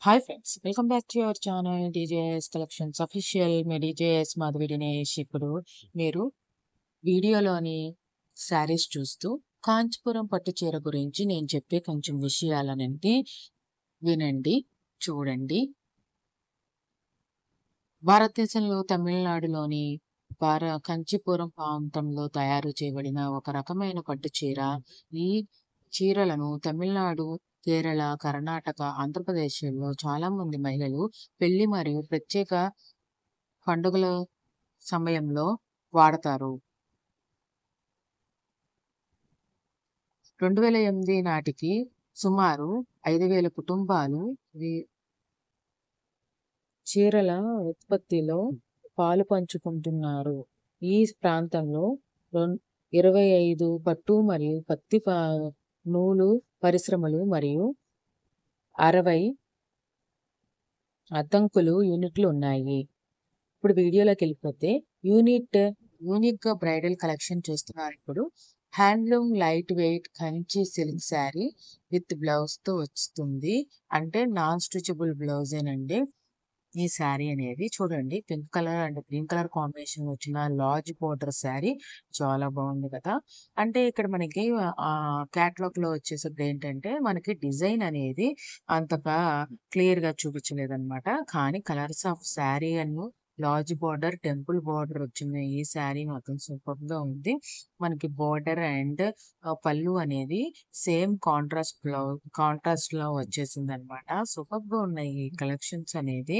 hi friends welcome back to your channel DJS collections official మీ DJS Madhavi Dinesh ఇప్పుడు మీరు వీడియోలోని శారీస్ చూస్తూ కాంచీపురం పట్టు చీర గురించి నేను చెప్పే కొంచెం విషయాలనంటే వినండి చూడండి భారతదేశంలో తమిళనాడులోని భార కంచీపురం ప్రాంతంలో తయారు చేయబడిన ఒక రకమైన పట్టు చీర ఈ చీరలను తమిళనాడు కేరళ కర్ణాటక ఆంధ్రప్రదేశ్లో చాలా మంది మహిళలు పెళ్లి మరియు ప్రత్యేక పండుగల సమయంలో వాడతారు రెండు వేల ఎనిమిది నాటికి సుమారు ఐదు వేల కుటుంబాలు ఈ చీరల ఉత్పత్తిలో పాలు పంచుకుంటున్నారు ఈ ప్రాంతంలో రొన్- ఇరవై ఐదు పట్టు మరియు పత్తి ప- నూలు పరిశ్రమలు మరియు అరవై అద్దంకులు యూనిట్లు ఉన్నాయి ఇప్పుడు వీడియోలోకి వెళ్ళిపోతే యూనిట్ యూనిక్ గా బ్రైడల్ కలెక్షన్ చూస్తున్నారు ఇప్పుడు handloom light weight Kanchi silk sari with blouse తో వస్తుంది అంటే నాన్ స్టిచబుల్ బ్లౌజేనండి ఈ శారీ అనేది చూడండి pink colour and green colour combination వచ్చిన లార్జ్ బోర్డర్ శారీ చాలా బాగుంది కదా అంటే ఇక్కడ మనకి ఆ క్యాటలాగ్ లో వచ్చేసరికి ఏంటంటే మనకి డిజైన్ అనేది అంతగా క్లియర్ గా చూపించలేదన్నమాట కానీ colours of sari and large border temple border వచ్చిన ఈ శారీ మాత్రం సూపర్ గా ఉంది మనకి బార్డర్ అండ్ పళ్ళు అనేది సేమ్ కాంట్రాస్ట్ బ్లౌజ్ కాంట్రాస్ట్ లో వచ్చేసింది అనమాట సూపర్ గా ఉన్నాయి ఈ కలెక్షన్స్ అనేది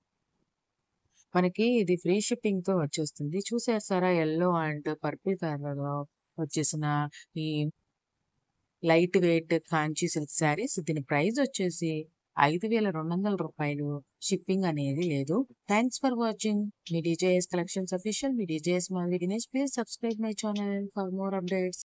మనకి ఇది ఫ్రీ షిప్పింగ్ తో వచ్చేస్తుంది చూసేస్తారా ఎల్లో అండ్ పర్పుల్ కలర్ లో వచ్చేసిన ఈ light weight Kanchi silk saris దీని ప్రైస్ వచ్చేసి ఐదు వేల రెండు వందల రూపాయలు షిప్పింగ్ అనేది లేదు థ్యాంక్స్ ఫర్ వాచింగ్ మీ డీజేఎస్ కలెక్షన్స్ అఫీషియల్ మీ DJS Madhavi Dinesh please subscribe my channel for more updates